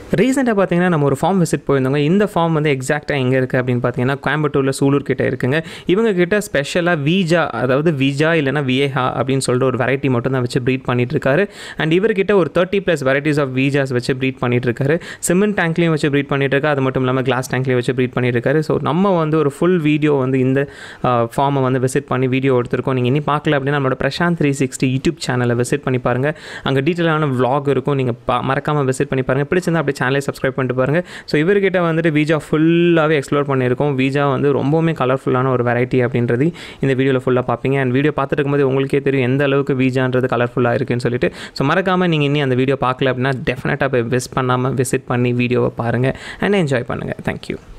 ரீசெண்டாக பார்த்தீங்கன்னா நம்ம ஒரு ஃபார்ம் விசிட் போயிருந்தோங்க இந்த ஃபார்ம் வந்து எக்ஸாக்டாக எங்கே இருக்குது அப்படின்னு பார்த்தீங்கன்னா கோயம்புத்தூரில் சூலூர் கிட்ட இருக்குங்க இவங்க கிட்ட ஸ்பெஷலாக வீஜா அதாவது வீஜா இல்லைனா விஏஹா அப்படின்னு சொல்லிட்டு ஒரு வெரைட்டி மட்டும் தான் வச்சு ப்ரீட் பண்ணிட்டு இருக்காரு அண்ட் இவர்கிட்ட ஒரு தேர்ட்டி ப்ளஸ் வெரைட்டிஸ் ஆஃப் வீஜாஸ் வச்சு ப்ரீட் பண்ணிட்டு இருக்காரு சிமெண்ட் டேங்க்லையும் வச்சு ப்ரீட் பண்ணிட்டு இருக்காரு அது மட்டும் இல்லாமல் கிளாஸ் டேங்க்லையும் வச்சு ப்ரீட் பண்ணிட்டு இருக்காரு ஸோ நம்ம வந்து ஒரு ஃபுல் வீடியோ வந்து இந்த ஃபார்மை வந்து விசிட் பண்ணி வீடியோ எடுத்திருக்கோம் நீங்கள் இனி பார்க்கல அப்படின்னா நம்மளோட பிரசாந்த் த்ரீ சிக்ஸ்டி யூடியூப் சேனலை விசிட் பண்ணி பாருங்கள் அங்கே டீட்டெயிலான vlog இருக்கும் நீங்கள் பா மறக்காமல் விசிட் பண்ணி பாருங்கள் பிடிச்சிருந்தா அப்படியே சேனலை சப்ஸ்கிரைப் பண்ணிட்டு பாருங்கள் ஸோ இவர்கிட்ட வந்துட்டு வீஜா ஃபுல்லாகவே எக்ஸ்ப்ளோர் பண்ணியிருக்கோம் வீஜா வந்து ரொம்பவுமே கலர்ஃபுல்லான ஒரு வெரைட்டி அப்படின்றது இந்த வீடியோவில் ஃபுல்லாக பார்ப்பீங்க அண்ட் வீடியோ பார்த்துட்டு இருக்கும்போது உங்களுக்கே தெரியும் எந்த அளவுக்கு வீஜான்றது கலர்ஃபுல்லாக இருக்குன்னு சொல்லிட்டு ஸோ மறக்காமல் நீங்கள் இன்னி அந்த வீடியோ பார்க்கல அப்படின்னா டெஃபினட்டாக போய் விஸ் பண்ணாமல் விசிட் பண்ணி வீடியோவை பாருங்கள் அண்ட் என்ஜாய் பண்ணுங்கள் தேங்க்யூ